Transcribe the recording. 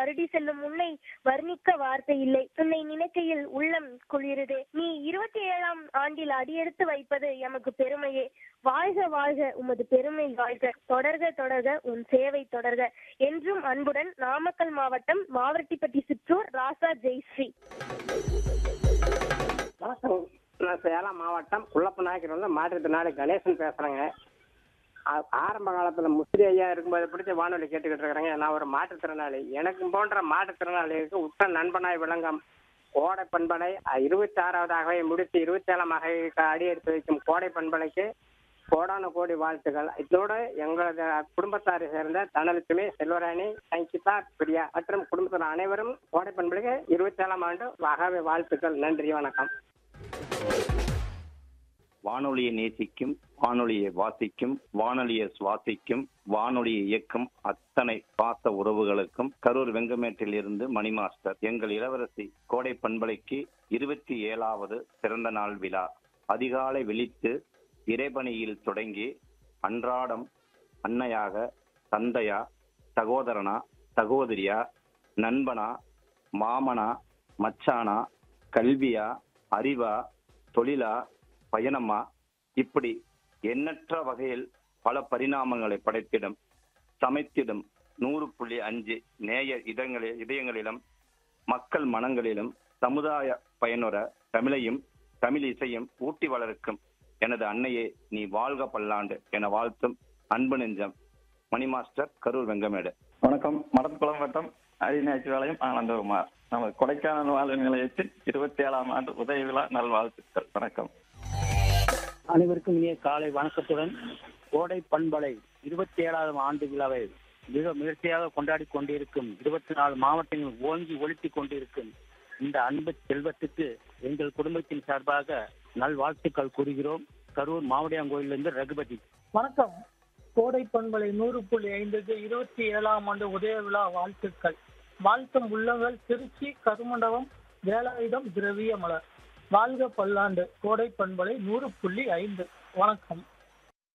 வருடி செல்லும் உன்னை வர்ணிக்க வார்த்தை இல்லை உன்னை நினைக்கையில் உள்ளம் குளிருதே நீ இருபத்தி ஏழாம் ஆண்டில் அடியெடுத்து வைப்பது எமக்கு பெருமையே வாழ்க வாழ்க உமது பெருமை வாழ்க தொடர்க தொடர்க உன் சேவை தொடர்க என்றும் அன்புடன் நாமக்கல் மாவட்டம் மாவரட்டிப்பட்டி சிற்றூர் ராசா ஜெயஸ்ரீ வணக்கம் நான் சேலம் மாவட்டம் குள்ளப்ப நாயக்கர் வந்து மாற்றுத்திறனாளி கணேசன் பேசுறேங்க ஆ- ஆரம்ப காலத்துல முஸ்லி ஐயா இருக்கும்போது பிடிச்ச வானொலி கேட்டுக்கிட்டு இருக்கிறேங்க நான் ஒரு மாற்றுத்திறனாளி எனக்கு போன்ற மாற்றுத்திறனாளிகளுக்கு உற்ற நண்பனாய் விளங்கும் கோடை பண்பலை இருபத்தி ஆறாவது அகவை முடித்து இருபத்தி ஏழாம் அகவைக்கு அடி எடுத்து வைக்கும் கோடை பண்பலைக்கு கோடான கோடி வாழ்த்துக்கள் இதோடு எங்களது குடும்பத்தாரை சேர்ந்த தனலட்சுமி செல்வராணி சங்கிதா பிரியா மற்றும் குடும்பத்தினர் அனைவரும் கோடை பண்பலைக்கு இருபத்தி ஏழாம் ஆண்டு அகவை வாழ்த்துக்கள் நன்றி வணக்கம் வானொலியை நேசிக்கும் வானொலியை வாசிக்கும் வானொலியை சுவாசிக்கும் வானொலியை இயக்கும் அத்தனை பாச உறவுகளுக்கும் கரூர் வெங்கமேட்டில் இருந்து மணி மாஸ்டர் எங்கள் இளவரசி கோடை பண்பலைக்கு இருபத்தி ஏழாவது பிறந்த நாள் விழா அதிகாலை விழித்து இறைபணியில் தொடங்கி அன்றாடம் அன்னையாக தந்தையா சகோதரனா சகோதரியா நண்பனா மாமனா மச்சானா கல்வியா அறிவா தொழிலா பயணமா இப்படி எண்ணற்ற வகையில் பல பரிணாமங்களை படைத்திடும் சமைத்திடும் நூறு புள்ளி அஞ்சு நேய இதங்களில் இதயங்களிலும் மக்கள் மனங்களிலும் சமுதாய பயனுற தமிழையும் தமிழ் இசையும் ஊட்டி வளர்க்கும் எனது அன்னையே நீ வாழ்க பல்லாண்டு என வாழ்த்தும் அன்பு நெஞ்சம் மணி மாஸ்டர் கரூர் வெங்கமேடு வணக்கம் மடத்துக்குளம் வட்டம் அரிநேச்சுவாலயம் ஆனந்தகுமார் நமது கொடைக்கானல் வாழ்வு நிலையத்தில் இருபத்தி ஏழாம் ஆண்டு உதய விழா நல்வாழ்த்துக்கள் வணக்கம் அனைவருக்கும் இனிய காலை வணக்கத்துடன் கோடை பண்பலை இருபத்தி ஏழாவது ஆண்டு விழாவை மிக முயற்சியாக கொண்டாடி கொண்டிருக்கும் இருபத்தி நாலு மாவட்டங்கள் ஓங்கி ஒழித்துக் கொண்டிருக்கும் இந்த அன்பு செல்வத்துக்கு எங்கள் குடும்பத்தின் சார்பாக நல்வாழ்த்துக்கள் கூறுகிறோம் கரூர் மாவடியாங்கோயிலிருந்து ரகுபதி வணக்கம் கோடை பண்பலை நூறு புள்ளி ஐந்துக்கு இருபத்தி ஏழாம் ஆண்டு உதய விழா வாழ்த்துக்கள் வாழ்த்தும் உள்ளங்கள் திருச்சி கருமண்டபம் வேலாயுதம் திரவிய மலர் வாழ்க பல்லாண்டு கோடை பண்பலை நூறு புள்ளி ஐந்து வணக்கம்